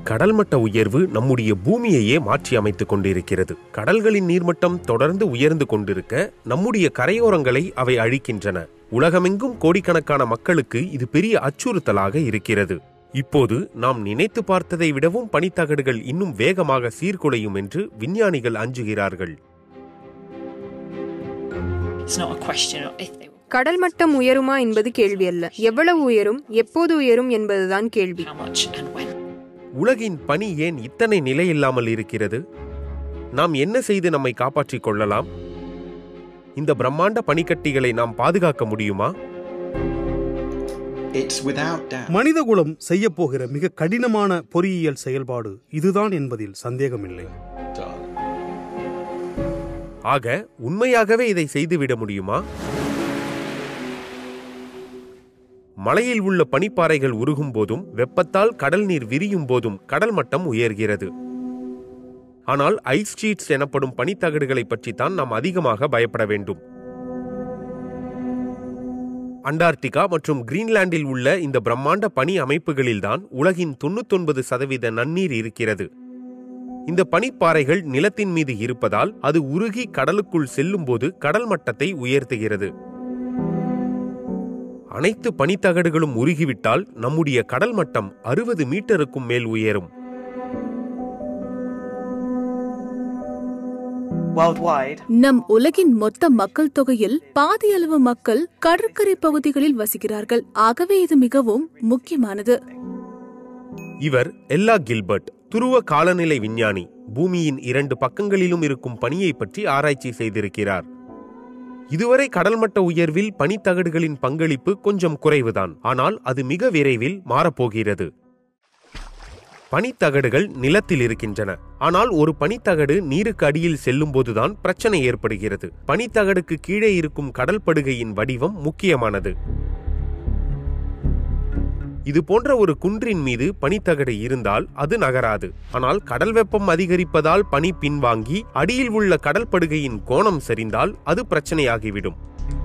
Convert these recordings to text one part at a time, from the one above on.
கடல் மட்ட உயர்வு நம்முடைய பூமியையே மாற்றி அமைத்துக் கொண்டிருக்கிறது கடல்களின் நீர்மட்டம் தொடர்ந்து உயர்ந்து கொண்டிருக்க நம்முடைய கரையோரங்களை அவை அழிக்கின்றன உலகமெங்கும் கோடிக்கணக்கான மக்களுக்கு இது பெரிய அச்சுறுத்தலாக இருக்கிறது இப்போது நாம் நினைத்து பார்த்ததை விடவும் பனித்தகடுகள் இன்னும் வேகமாக சீர்குலையும் என்று விஞ்ஞானிகள் அஞ்சுகிறார்கள் It's not a question of if they will, கடல் மட்டம் உயருமா என்பது கேள்வி அல்ல எவ்வளவு உயரும் எப்போது உயரும் என்பதுதான் கேள்வி how much and when. உலகின் பனி ஏன் இத்தனை நிலையில்லாமல் இருக்கிறது நாம் என்ன செய்து நம்மை காப்பாற்றிக் கொள்ளலாம் இந்த பிரம்மாண்ட பனிக்கட்டிகளை நாம் பாதுகாக்க முடியுமா It's without doubt. மனிதகுலம் செய்யப்போகிற மிக கடினமான பொறியியல் செயல்பாடு இதுதான் என்பதில் சந்தேகமில்லை ஆக உண்மையாகவே இதை செய்துவிட முடியுமா மலையில் உள்ள பனிப்பாறைகள் உருகும் போதும் வெப்பத்தால் கடல் நீர் விரியும் போதும் கடல் மட்டம் உயர்கிறது ஆனால் ஐஸ் ஷீட்ஸ் எனப்படும் பனித்தகடுகளை பற்றித்தான் நாம் அதிகமாக பயப்பட வேண்டும் அண்டார்டிகா மற்றும் கிரீன்லாண்டில் உள்ள இந்த பிரம்மாண்ட பனி அமைப்புகளில்தான் உலகின் தொண்ணூத்தொன்பது சதவீத நன்னீர் இருக்கிறது இந்த பனிப்பாறைகள் நிலத்தின் மீது இருப்பதால் அது உருகி கடலுக்குள் செல்லும்போது கடல் மட்டத்தை உயர்த்துகிறது அனைத்து பனித்தகடுகளும் உருகிவிட்டால் நம்முடைய கடல் மட்டம் அறுபது மீட்டருக்கும் மேல் உயரும் Worldwide, நம் உலகின் மொத்த மக்கள் தொகையில் பாதியளவு மக்கள் கடற்கரை பகுதிகளில் வசிக்கிறார்கள் ஆகவே இது மிகவும் முக்கியமானது இவர் எல்லா கில்பர்ட் துருவ காலநிலை விஞ்ஞானி பூமியின் இரண்டு பக்கங்களிலும் இருக்கும் பனியை பற்றி ஆராய்ச்சி செய்திருக்கிறார் இதுவரை கடல்மட்ட உயர்வில் பனித்தகடுகளின் பங்களிப்பு கொஞ்சம் குறைவுதான் ஆனால் அது மிக விரைவில் மாறப்போகிறது பனித்தகடுகள் நிலத்தில் இருக்கின்றன ஆனால் ஒரு பனித்தகடு நீருக்கு அடியில் செல்லும்போதுதான் பிரச்சனை ஏற்படுகிறது பனித்தகடுக்கு கீழே இருக்கும் கடல் படுகையின் வடிவம் முக்கியமானது இது போன்ற ஒரு குன்றின் மீது பனித்தகடு இருந்தால் அது நகராது ஆனால் கடல் வெப்பம் அதிகரிப்பதால் பனி பின்வாங்கி அடியில் உள்ள கடல் படுகையின் கோணம் சரிந்தால் அது பிரச்சனையாகிவிடும்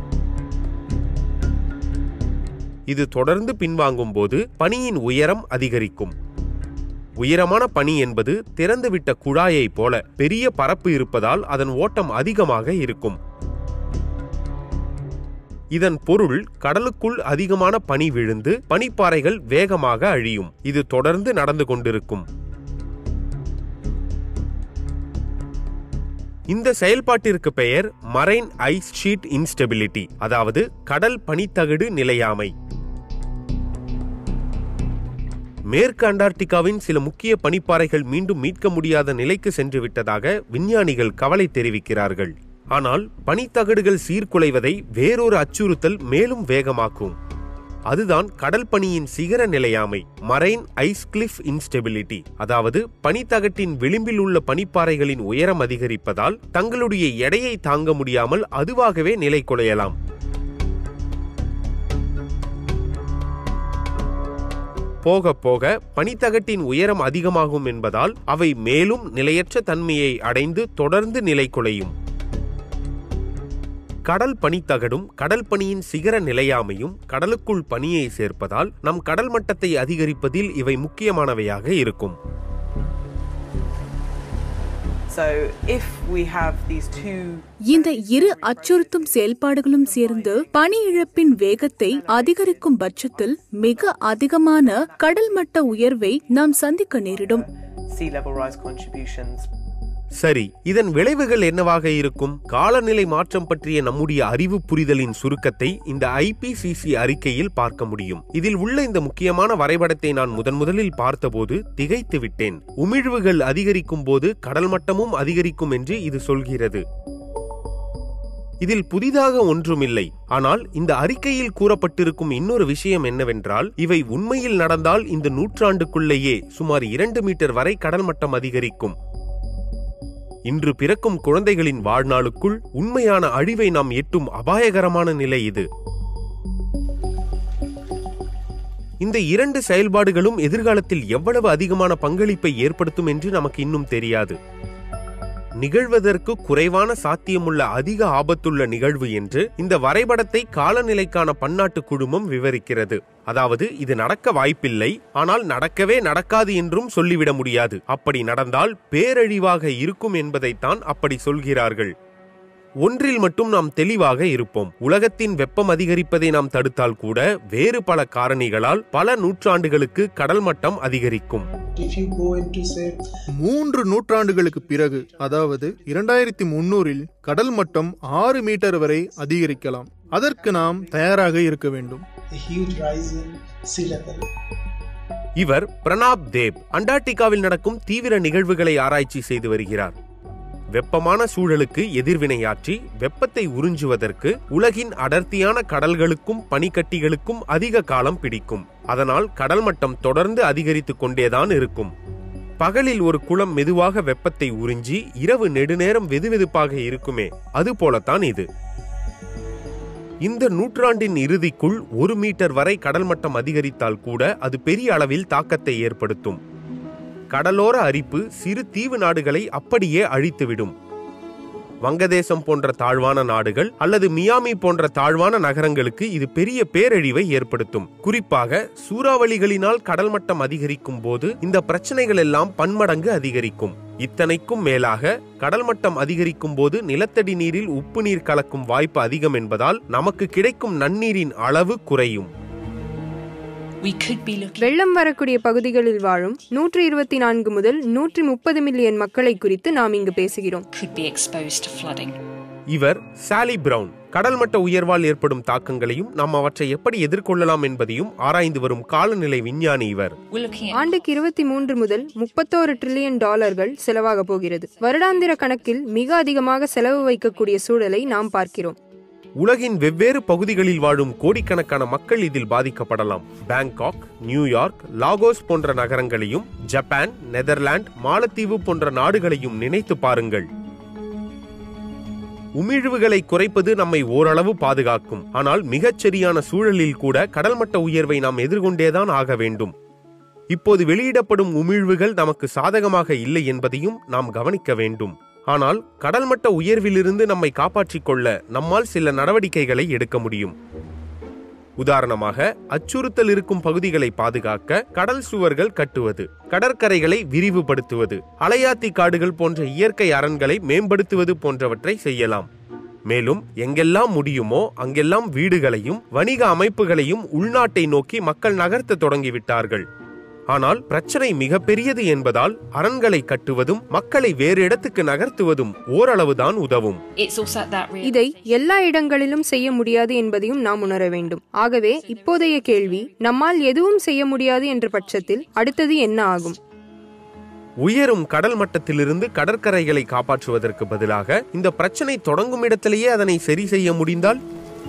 இது தொடர்ந்து பின்வாங்கும் போது பனியின் உயரம் அதிகரிக்கும் உயரமான பனி என்பது திறந்துவிட்ட குழாயைப் போல பெரிய பரப்பு இருப்பதால் அதன் ஓட்டம் அதிகமாக இருக்கும் இதன் பொருள் கடலுக்குள் அதிகமான பனி விழுந்து பனிப்பாறைகள் வேகமாக அழியும் இது தொடர்ந்து நடந்து கொண்டிருக்கும் இந்த செயல்பாட்டிற்கு பெயர் மரைன் ஐஸ் ஷீட் இன்ஸ்டெபிலிட்டி அதாவது கடல் பனித்தகடு நிலையாமை மேற்கு அண்டார்டிகாவின் சில முக்கிய பனிப்பாறைகள் மீண்டும் மீட்க முடியாத நிலைக்கு சென்று விட்டதாக விஞ்ஞானிகள் கவலை தெரிவிக்கிறார்கள் ஆனால் பனித்தகடுகள் சீர்குலைவதை வேறொரு அச்சுறுத்தல் மேலும் வேகமாக்கும் அதுதான் கடல் பனியின் சிகர நிலையாமை மரைன் ஐஸ் கிளிஃப் இன்ஸ்டெபிலிட்டி அதாவது பனித்தகட்டின் விளிம்பில் உள்ள பனிப்பாறைகளின் உயரம் அதிகரிப்பதால் தங்களுடைய எடையை தாங்க முடியாமல் அதுவாகவே நிலை குலையலாம் போக போக பனித்தகட்டின் உயரம் அதிகமாகும் என்பதால் அவை மேலும் நிலையற்ற தன்மையை அடைந்து தொடர்ந்து நிலை குலையும் கடல் பனித்தகடும் கடல் பனியின் சிகர நிலையாமையும் கடலுக்குள் பனியை சேர்ப்பதால் நம் கடல் மட்டத்தை அதிகரிப்பதில் இவை முக்கியமானவையாக இருக்கும் so if we have these two இந்த இரு அச்சுறுத்தும் செயல்பாடுகளும் சேர்ந்து பனி இழப்பின் வேகத்தை அதிகரிக்கும் பட்சத்தில் மிக அதிகமான கடல் மட்ட உயர்வை நாம் சந்திக்க நேரிடும் sea level rise contributions சரி இதன் விளைவுகள் என்னவாக இருக்கும் காலநிலை மாற்றம் பற்றிய நம்முடைய அறிவு புரிதலின் சுருக்கத்தை இந்த ஐபிசிசி அறிக்கையில் பார்க்க முடியும் இதில் உள்ள இந்த முக்கியமான வரைபடத்தை நான் முதன் முதலில் பார்த்தபோது திகைத்து விட்டேன் உமிழ்வுகள் அதிகரிக்கும் போது கடல் மட்டமும் அதிகரிக்கும் என்று இது சொல்கிறது இதில் புதிதாக ஒன்றுமில்லை ஆனால் இந்த அறிக்கையில் கூறப்பட்டிருக்கும் இன்னொரு விஷயம் என்னவென்றால் இவை உண்மையில் நடந்தால் இந்த நூற்றாண்டுக்குள்ளேயே சுமார் இரண்டு மீட்டர் வரை கடல் மட்டம் அதிகரிக்கும் இன்று பிறக்கும் குழந்தைகளின் வாழ்நாளுக்குள் உண்மையான அழிவை நாம் எட்டும் அபாயகரமான நிலை இது இந்த இரண்டு செயல்பாடுகளும் எதிர்காலத்தில் எவ்வளவு அதிகமான பங்களிப்பை ஏற்படுத்தும் என்று நமக்கு இன்னும் தெரியாது நிகழ்வதற்கு குறைவான சாத்தியமுள்ள அதிக ஆபத்துள்ள நிகழ்வு என்று இந்த வரைபடத்தை காலநிலைக்கான பன்னாட்டு குழுமம் விவரிக்கிறது அதாவது இது நடக்க வாய்ப்பில்லை ஆனால் நடக்கவே நடக்காது என்றும் சொல்லிவிட முடியாது அப்படி நடந்தால் பேரழிவாக இருக்கும் என்பதைத்தான் அப்படி சொல்கிறார்கள் ஒன்றில் மட்டும் நாம் தெளிவாக இருப்போம் உலகத்தின் வெப்பம் அதிகரிப்பதை நாம் தடுத்தால் கூட வேறு பல காரணிகளால் பல நூற்றாண்டுகளுக்கு கடல் மட்டம் அதிகரிக்கும் if you go into say மூன்று நூற்றாண்டுகளுக்கு பிறகு அதாவது இரண்டாயிரத்தி முன்னூறில் கடல் மட்டம் ஆறு மீட்டர் வரை அதிகரிக்கலாம் அதற்கு நாம் தயாராக இருக்க வேண்டும் a huge rise in sea level இவர் பிரணாப் தேப் அண்டார்டிகாவில் நடக்கும் தீவிர நிகழ்வுகளை ஆராய்ச்சி செய்து வருகிறார் வெப்பமான சூழலுக்கு எதிர்வினையாற்றி வெப்பத்தை உறிஞ்சுவதற்கு உலகின் அடர்த்தியான கடல்களுக்கும் பனிக்கட்டிகளுக்கும் அதிக காலம் பிடிக்கும் அதனால் கடல் மட்டம் தொடர்ந்து அதிகரித்துக் கொண்டேதான் இருக்கும் பகலில் ஒரு குளம் மெதுவாக வெப்பத்தை உறிஞ்சி இரவு நெடுநேரம் வெதுவெதுப்பாக இருக்குமே அது போலத்தான் இது இந்த நூற்றாண்டின் இறுதிக்குள் ஒரு மீட்டர் வரை கடல் மட்டம் அதிகரித்தால் கூட அது பெரிய அளவில் தாக்கத்தை ஏற்படுத்தும் கடலோர அரிப்பு சிறு தீவு நாடுகளை அப்படியே அழித்துவிடும் வங்கதேசம் போன்ற தாழ்வான நாடுகள் அல்லது மியாமி போன்ற தாழ்வான நகரங்களுக்கு இது பெரிய பேரழிவை ஏற்படுத்தும் குறிப்பாக சூறாவளிகளினால் கடல் மட்டம் அதிகரிக்கும் போது இந்த பிரச்சனைகள் எல்லாம் பன்மடங்கு அதிகரிக்கும் இத்தனைக்கும் மேலாக கடல் மட்டம் அதிகரிக்கும் போது நிலத்தடி நீரில் உப்பு நீர் கலக்கும் வாய்ப்பு அதிகம் என்பதால் நமக்கு கிடைக்கும் நன்னீரின் அளவு குறையும் We could be looking வெள்ளம் வரக்கூடிய பகுதிகளில் வாழும் நூற்றி இருபத்தி நான்கு முதல் நூற்றி முப்பது மில்லியன் மக்களை குறித்து நாம் இங்கு பேசுகிறோம் could be exposed to flooding. இவர் சாலி பிரவுன் கடல் மட்ட உயர்வால் ஏற்படும் தாக்கங்களையும் நாம் அவற்றை எப்படி எதிர்கொள்ளலாம் என்பதையும் ஆராய்ந்து வரும் காலநிலை விஞ்ஞானி இவர் We're looking at ஆண்டுக்கு இருபத்தி மூன்று முதல் முப்பத்தோரு டிரில்லியன் டாலர்கள் செலவாக போகிறது வருடாந்திர கணக்கில் மிக அதிகமாக செலவு வைக்கக்கூடிய சூழலை நாம் பார்க்கிறோம் உலகின் வெவ்வேறு பகுதிகளில் வாழும் கோடிக்கணக்கான மக்கள் இதில் பாதிக்கப்படலாம் பாங்காக் நியூயார்க் லாகோஸ் போன்ற நகரங்களையும் ஜப்பான் நெதர்லாந்து மாலத்தீவு போன்ற நாடுகளையும் நினைத்து பாருங்கள் உமிழ்வுகளை குறைப்பது நம்மை ஓரளவு பாதுகாக்கும் ஆனால் மிகச்சரியான சூழலில் கூட கடல்மட்ட உயர்வை நாம் எதிர்கொண்டேதான் ஆக வேண்டும் இப்போது வெளியிடப்படும் உமிழ்வுகள் நமக்கு சாதகமாக இல்லை என்பதையும் நாம் கவனிக்க வேண்டும் ஆனால் கடல்மட்ட உயர்விலிருந்து நம்மை காப்பாற்றிக் கொள்ள நம்மால் சில நடவடிக்கைகளை எடுக்க முடியும் உதாரணமாக அச்சுறுத்தல் இருக்கும் பகுதிகளை பாதுகாக்க கடல் சுவர்கள் கட்டுவது கடற்கரைகளை விரிவுபடுத்துவது அலையாத்தி காடுகள் போன்ற இயற்கை அரண்களை மேம்படுத்துவது போன்றவற்றை செய்யலாம் மேலும் எங்கெல்லாம் முடியுமோ அங்கெல்லாம் வீடுகளையும் வணிக அமைப்புகளையும் உள்நாட்டை நோக்கி மக்கள் நகர்த்த தொடங்கிவிட்டார்கள் ஆனால் பிரச்சனை மிகப்பெரியது என்பதால் அரண்களை கட்டுவதும் மக்களை வேறு இடத்துக்கு நகர்த்துவதும் ஓரளவுதான் உதவும் it's also at that real இதை எல்லா இடங்களிலும் செய்ய முடியாது என்பதையும் நாம் உணர வேண்டும் ஆகவே இப்போதைய கேள்வி நம்மால் எதுவும் செய்ய முடியாது என்ற பட்சத்தில் அடுத்தது என்ன ஆகும் உயரும் கடல் மட்டத்திலிருந்து கடற்கரைகளை காப்பாற்றுவதற்கு பதிலாக இந்த பிரச்சனை தொடங்கும் இடத்திலேயே அதனை சரி செய்ய முடிந்தால்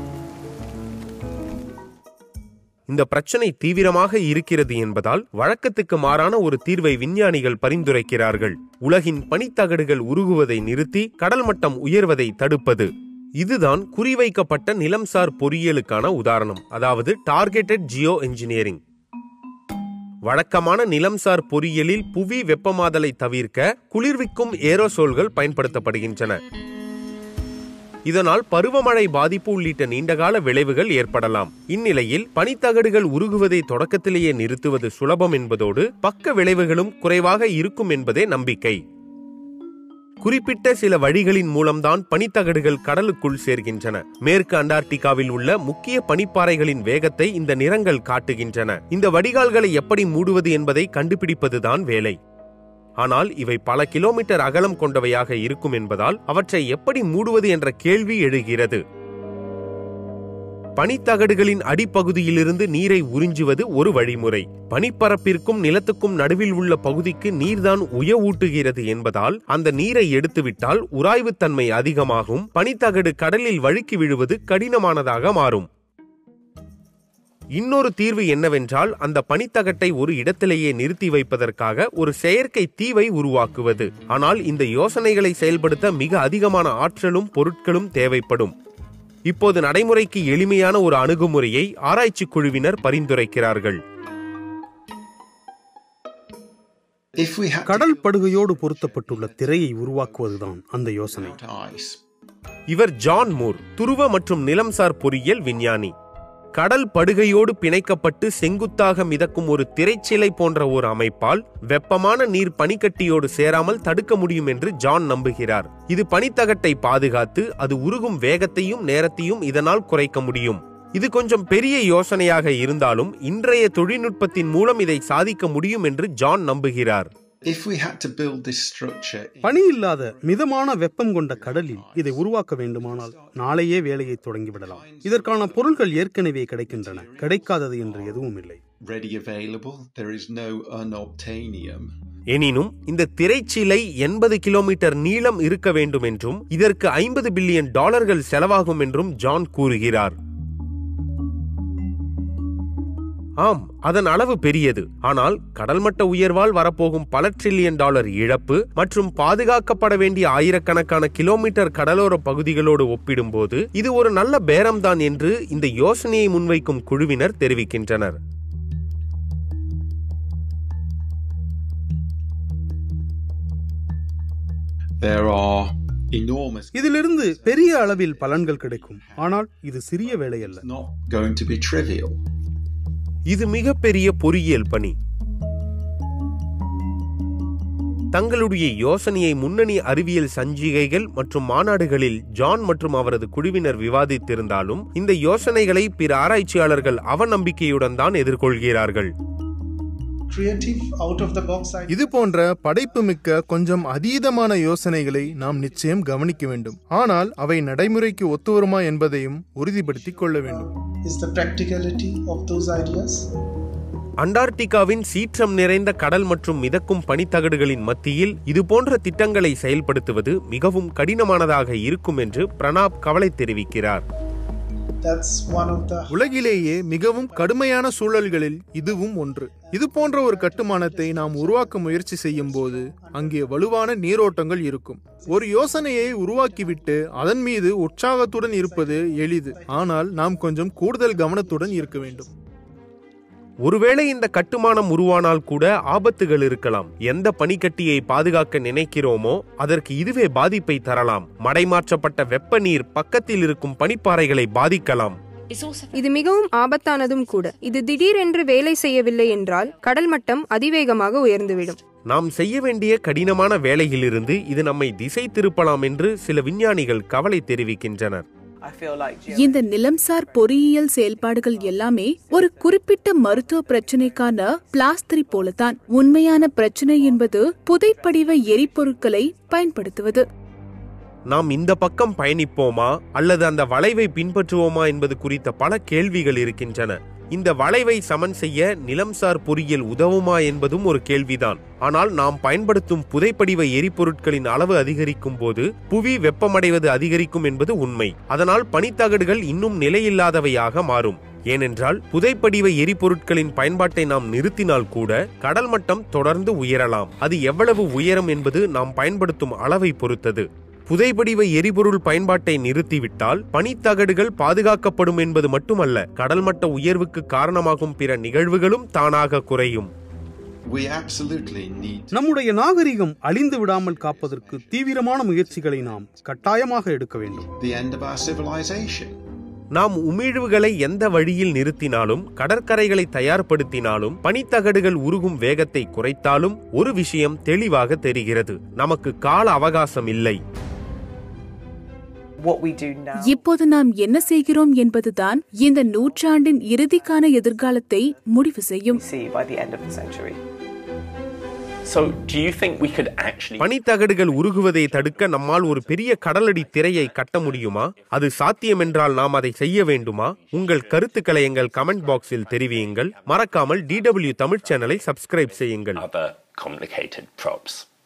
இந்த பிரச்சனை தீவிரமாக இருக்கிறது என்பதால் வழக்கத்துக்கு மாறான ஒரு தீர்வை விஞ்ஞானிகள் பரிந்துரைக்கிறார்கள் உலகின் பனித்தகடுகள் உருகுவதை நிறுத்தி கடல் மட்டம் உயர்வதை தடுப்பது இதுதான் குறிவைக்கப்பட்ட நிலம்சார் பொறியியலுக்கான உதாரணம் அதாவது டார்கெட்டட் ஜியோ என்ஜினியரிங் வழக்கமான நிலம்சார் பொறியியலில் புவி வெப்பமாதலை தவிர்க்க குளிர்விக்கும் ஏரோசோல்கள் பயன்படுத்தப்படுகின்றன இதனால் பருவமழை பாதிப்பு உள்ளிட்ட நீண்டகால விளைவுகள் ஏற்படலாம் இந்நிலையில் பனித்தகடுகள் உருகுவதை தொடக்கத்திலேயே நிறுத்துவது சுலபம் என்பதோடு பக்க விளைவுகளும் குறைவாக இருக்கும் என்பதே நம்பிக்கை குறிப்பிட்ட சில வழிகளின் மூலம்தான் பனித்தகடுகள் கடலுக்குள் சேர்கின்றன மேற்கு அண்டார்டிகாவில் உள்ள முக்கிய பனிப்பாறைகளின் வேகத்தை இந்த நிறங்கள் காட்டுகின்றன இந்த வடிகால்களை எப்படி மூடுவது என்பதை கண்டுபிடிப்பதுதான் வேலை ஆனால் இவை பல கிலோமீட்டர் அகலம் கொண்டவையாக இருக்கும் என்பதால் அவற்றை எப்படி மூடுவது என்ற கேள்வி எழுகிறது பனித்தகடுகளின் அடிப்பகுதியிலிருந்து நீரை உறிஞ்சுவது ஒரு வழிமுறை பனிப்பரப்பிற்கும் நிலத்துக்கும் நடுவில் உள்ள பகுதிக்கு நீர்தான் உய ஊட்டுகிறது என்பதால் அந்த நீரை எடுத்துவிட்டால் உராய்வுத்தன்மை அதிகமாகும் பனித்தகடு கடலில் வழுக்கி விழுவது கடினமானதாக மாறும் இன்னொரு தீர்வு என்னவென்றால் அந்த பனித்தகட்டை ஒரு இடத்திலேயே நிறுத்தி வைப்பதற்காக ஒரு செயற்கை தீவை உருவாக்குவது ஆனால் இந்த யோசனைகளை செயல்படுத்த மிக அதிகமான ஆற்றலும் பொருட்களும் தேவைப்படும் இப்போது நடைமுறைக்கு எளிமையான ஒரு அணுகுமுறையை ஆராய்ச்சி குழுவினர் பரிந்துரைக்கிறார்கள் If we had கடல் படுகையோடு பொருத்தப்பட்டுள்ள திரையை உருவாக்குவதுதான் அந்த யோசனை to ice, இவர் ஜான் மூர் துருவ மற்றும் நிலம்சார் பொறியியல் விஞ்ஞானி கடல் படுகையோடு பிணைக்கப்பட்டு செங்குத்தாக மிதக்கும் ஒரு திரைச்சிலை போன்ற ஒரு அமைப்பால் வெப்பமான நீர் பனிக்கட்டியோடு சேராமல் தடுக்க முடியும் என்று ஜான் நம்புகிறார் இது பனித்தகட்டை பாதுகாத்து அது உருகும் வேகத்தையும் நேரத்தையும் இதனால் குறைக்க முடியும் இது கொஞ்சம் பெரிய யோசனையாக இருந்தாலும் இன்றைய தொழில்நுட்பத்தின் மூலம் இதை சாதிக்க முடியும் என்று ஜான் நம்புகிறார் if we had to build this structure, in- பனி இல்லாத மிதமான வெப்பம் கொண்ட கடலில் இதை உருவாக்க வேண்டுமானால் நாளையே வேலையை தொடங்கிவிடலாம் இதற்கான பொருட்கள் ஏற்கனவே கிடைக்கின்றன கிடைக்காதது என்று எதுவும் இல்லை ready available, there is no unobtainium. எனினும் இந்த திரைச்சிலை எண்பது கிலோமீட்டர் நீளம் இருக்க வேண்டும் என்றும் இதற்கு ஐம்பது பில்லியன் டாலர்கள் செலவாகும் என்றும் ஜான் கூறுகிறார் ஆம் அதன் அளவு பெரியது ஆனால் கடல்மட்ட உயர்வால் வரப்போகும் பல ட்ரில்லியன் டாலர் இழப்பு மற்றும் பாதுகாக்கப்பட வேண்டிய ஆயிரக்கணக்கான கிலோமீட்டர் கடலோர பகுதிகளோடு ஒப்பிடும்போது இது ஒரு நல்ல பேரம்தான் என்று இந்த யோசனையை முன்வைக்கும் குழுவினர் தெரிவிக்கின்றனர் There are enormous. இதிலிருந்து பெரிய அளவில் பலன்கள் கிடைக்கும் ஆனால் இது சிறிய வேலை அல்ல It's not going to be trivial. இது மிகப்பெரிய பொறியியல் பணி தங்களுடைய யோசனையை முன்னணி அறிவியல் சஞ்சிகைகள் மற்றும் மாநாடுகளில் ஜான் மற்றும் அவரது குழுவினர் விவாதித்திருந்தாலும் இந்த யோசனைகளை பிற ஆராய்ச்சியாளர்கள் அவநம்பிக்கையுடன் தான் எதிர்கொள்கிறார்கள் Creative, out of the box ideas. இது போன்ற படைப்புமிக்க கொஞ்சம் அதீதமான யோசனைகளை நாம் நிச்சயம் கவனிக்க வேண்டும் ஆனால் அவை நடைமுறைக்கு ஒத்துவருமா என்பதையும் உறுதிப்படுத்திக் கொள்ள வேண்டும் is the practicality of those ideas. அண்டார்டிகாவின் சீற்றம் நிறைந்த கடல் மற்றும் மிதக்கும் பனித்தகடுகளின் மத்தியில் இதுபோன்ற திட்டங்களை செயல்படுத்துவது மிகவும் கடினமானதாக இருக்கும் என்று பிரணாப் கவலை தெரிவிக்கிறார் That's one of the உலகிலேயே மிகவும் கடுமையான சூழல்களில் இதுவும் ஒன்று இது போன்ற ஒரு கட்டுமானத்தை நாம் உருவாக்க முயற்சி செய்யும் போது அங்கே வலுவான நீரோட்டங்கள் இருக்கும் ஒரு யோசனையை உருவாக்கிவிட்டு அதன் மீது உற்சாகத்துடன் இருப்பது எளிது ஆனால் நாம் கொஞ்சம் கூடுதல் கவனத்துடன் இருக்க வேண்டும் ஒருவேளை இந்த கட்டுமானம் உருவானால் கூட ஆபத்துகள் இருக்கலாம் எந்த பனிக்கட்டியை பாதுகாக்க நினைக்கிறோமோ அதற்கு இதுவே பாதிப்பை தரலாம் மடைமாற்றப்பட்ட வெப்ப நீர் பக்கத்தில் இருக்கும் பனிப்பாறைகளை பாதிக்கலாம் It's also இது மிகவும் ஆபத்தானதும் கூட இது திடீரென்று வேலை செய்யவில்லை என்றால் கடல் மட்டம் அதிவேகமாக உயர்ந்துவிடும் நாம் செய்ய வேண்டிய கடினமான வேலையிலிருந்து இது நம்மை திசை திருப்பலாம் என்று சில விஞ்ஞானிகள் கவலை தெரிவிக்கின்றனர் I feel like இந்த நிலம்சார் பொறியியல் செயல்பாடுகள் எல்லாமே ஒரு குறிப்பிட்ட மருத்துவ பிரச்சனைக்கான பிளாஸ்திரி போலதான் உண்மையான பிரச்சனை என்பது புதைப்படிவ எரிபொருட்களை பயன்படுத்துவது நாம் இந்த பக்கம் பயணிப்போமா அல்லது அந்த வளைவை பின்பற்றுவோமா என்பது குறித்த பல கேள்விகள் இருக்கின்றன இந்த வளைவை சமன் செய்ய நிலம்சார் பொறியியல் உதவுமா என்பதும் ஒரு கேள்விதான் ஆனால் நாம் பயன்படுத்தும் புதைப்படிவ எரிபொருட்களின் அளவு அதிகரிக்கும் போது புவி வெப்பமடைவது அதிகரிக்கும் என்பது உண்மை அதனால் பனித்தகடுகள் இன்னும் நிலையில்லாதவையாக மாறும் ஏனென்றால் புதைப்படிவ எரிபொருட்களின் பயன்பாட்டை நாம் நிறுத்தினால் கூட கடல் மட்டம் தொடர்ந்து உயரலாம் அது எவ்வளவு உயரம் என்பது நாம் பயன்படுத்தும் அளவை பொறுத்தது புதைபடிவ எரிபொருள் பயன்பாட்டை நிறுத்திவிட்டால் பனித்தகடுகள் பாதுகாக்கப்படும் என்பது மட்டுமல்ல கடல்மட்ட உயர்வுக்கு காரணமாகும் பிற நிகழ்வுகளும் தானாக குறையும் We absolutely need நம்முடைய நாகரிகம் அழிந்து விடாமல் காப்பதற்கு தீவிரமான முயற்சிகளை நாம் கட்டாயமாக எடுக்க வேண்டும் the end of our civilization. நாம் உமிழ்வுகளை எந்த வழியில் நிறுத்தினாலும் கடற்கரைகளை தயார்படுத்தினாலும் பனித்தகடுகள் உருகும் வேகத்தை குறைத்தாலும் ஒரு விஷயம் தெளிவாக தெரிகிறது நமக்கு கால அவகாசம் இல்லை what we do now. இப்போது நாம் என்ன செய்கிறோம் என்பதுதான் இந்த நூற்றாண்டின் இறுதிக்கான எதிர்காலத்தை முடிவு செய்யும் see by the end of the century. So, do you think we could actually பனித்தகடுகள் உருகுவதை தடுக்க நம்மால் ஒரு பெரிய கடலடி திரையை கட்ட முடியுமா அது சாத்தியமென்றால் நாம் அதை செய்ய வேண்டுமா உங்கள் கருத்துக்களை எங்கள் கமெண்ட் பாக்ஸில் தெரிவியுங்கள் மறக்காமல் டிடபிள்யூ தமிழ் சேனலை சப்ஸ்கிரைப் செய்யுங்கள் other complicated props?